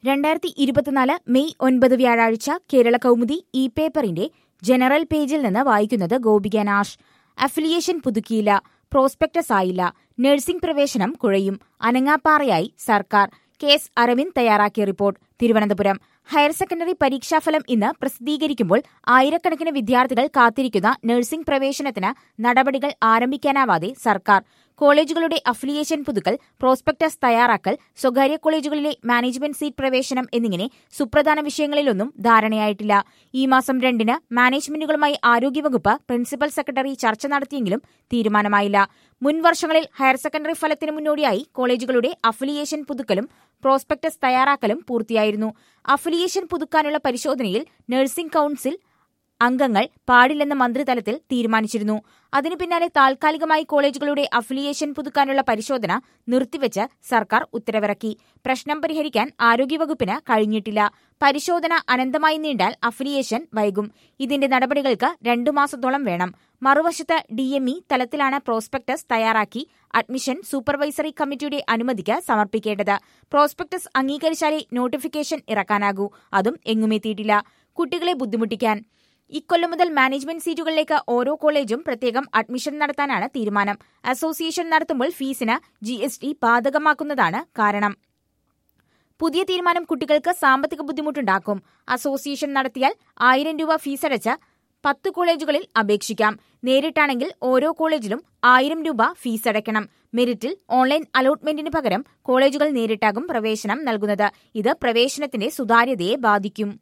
രണ്ടായിരത്തി ഇരുപത്തിനാല് മെയ് ഒൻപത് വ്യാഴാഴ്ച കേരള കൗമുദി ഇ പേപ്പറിന്റെ ജനറൽ പേജിൽ നിന്ന് വായിക്കുന്നത് ഗോപിക നാഷ് അഫിലിയേഷൻ പുതുക്കിയില്ല പ്രോസ്പെക്ടസ് ആയില്ല നഴ്സിംഗ് പ്രവേശനം കുഴയും അനങ്ങാപ്പാറയായി സർക്കാർ കെ എസ് അരവിന്ദ് തയ്യാറാക്കിയ റിപ്പോർട്ട് തിരുവനന്തപുരം ഹയർ സെക്കൻഡറി പരീക്ഷാഫലം ഇന്ന് പ്രസിദ്ധീകരിക്കുമ്പോൾ ആയിരക്കണക്കിന് വിദ്യാർത്ഥികൾ കാത്തിരിക്കുന്ന നഴ്സിംഗ് പ്രവേശനത്തിന് നടപടികൾ ആരംഭിക്കാനാവാതെ സർക്കാർ കോളേജുകളുടെ അഫിലിയേഷൻ പുതുക്കൽ പ്രോസ്പെക്ടസ് തയ്യാറാക്കൽ സ്വകാര്യ കോളേജുകളിലെ മാനേജ്മെന്റ് സീറ്റ് പ്രവേശനം എന്നിങ്ങനെ സുപ്രധാന വിഷയങ്ങളിലൊന്നും ധാരണയായിട്ടില്ല ഈ മാസം രണ്ടിന് മാനേജ്മെന്റുകളുമായി ആരോഗ്യവകുപ്പ് പ്രിൻസിപ്പൽ സെക്രട്ടറി ചർച്ച നടത്തിയെങ്കിലും തീരുമാനമായില്ല മുൻ വർഷങ്ങളിൽ ഹയർ സെക്കൻഡറി ഫലത്തിന് മുന്നോടിയായി കോളേജുകളുടെ അഫിലിയേഷൻ പുതുക്കലും പ്രോസ്പെക്ടസ് തയ്യാറാക്കലും പൂർത്തിയായിരുന്നു അഫിലിയേഷൻ പുതുക്കാനുള്ള പരിശോധനയിൽ നഴ്സിംഗ് കൌൺസിൽ അംഗങ്ങൾ പാടില്ലെന്ന മന്ത്രിതലത്തിൽ തീരുമാനിച്ചിരുന്നു അതിനു പിന്നാലെ താൽക്കാലികമായി കോളേജുകളുടെ അഫിലിയേഷൻ പുതുക്കാനുള്ള പരിശോധന നിർത്തിവെച്ച് സർക്കാർ ഉത്തരവിറക്കി പ്രശ്നം പരിഹരിക്കാൻ ആരോഗ്യവകുപ്പിന് കഴിഞ്ഞിട്ടില്ല പരിശോധന അനന്തമായി നീണ്ടാൽ അഫിലിയേഷൻ വൈകും ഇതിന്റെ നടപടികൾക്ക് രണ്ടു മാസത്തോളം വേണം മറുവശത്ത് ഡിഎംഇ തലത്തിലാണ് പ്രോസ്പെക്ടസ് തയ്യാറാക്കി അഡ്മിഷൻ സൂപ്പർവൈസറി കമ്മിറ്റിയുടെ അനുമതിക്ക് സമർപ്പിക്കേണ്ടത് പ്രോസ്പെക്ടസ് അംഗീകരിച്ചാലേ നോട്ടിഫിക്കേഷൻ ഇറക്കാനാകൂ അതും എങ്ങുമെത്തിയിട്ടില്ല കുട്ടികളെ ബുദ്ധിമുട്ടിക്കാൻ ഇക്കൊല്ലം മുതൽ മാനേജ്മെന്റ് സീറ്റുകളിലേക്ക് ഓരോ കോളേജും പ്രത്യേകം അഡ്മിഷൻ നടത്താനാണ് തീരുമാനം അസോസിയേഷൻ നടത്തുമ്പോൾ ഫീസിന് ജി എസ് ടി ബാധകമാക്കുന്നതാണ് കാരണം പുതിയ തീരുമാനം കുട്ടികൾക്ക് സാമ്പത്തിക ബുദ്ധിമുട്ടുണ്ടാക്കും അസോസിയേഷൻ നടത്തിയാൽ ആയിരം രൂപ ഫീസടച്ച് പത്ത് കോളേജുകളിൽ അപേക്ഷിക്കാം നേരിട്ടാണെങ്കിൽ ഓരോ കോളേജിലും ആയിരം രൂപ ഫീസ് അടയ്ക്കണം മെറിറ്റിൽ ഓൺലൈൻ അലോട്ട്മെന്റിന് പകരം കോളേജുകൾ നേരിട്ടാകും പ്രവേശനം നൽകുന്നത് ഇത് പ്രവേശനത്തിന്റെ സുതാര്യതയെ ബാധിക്കും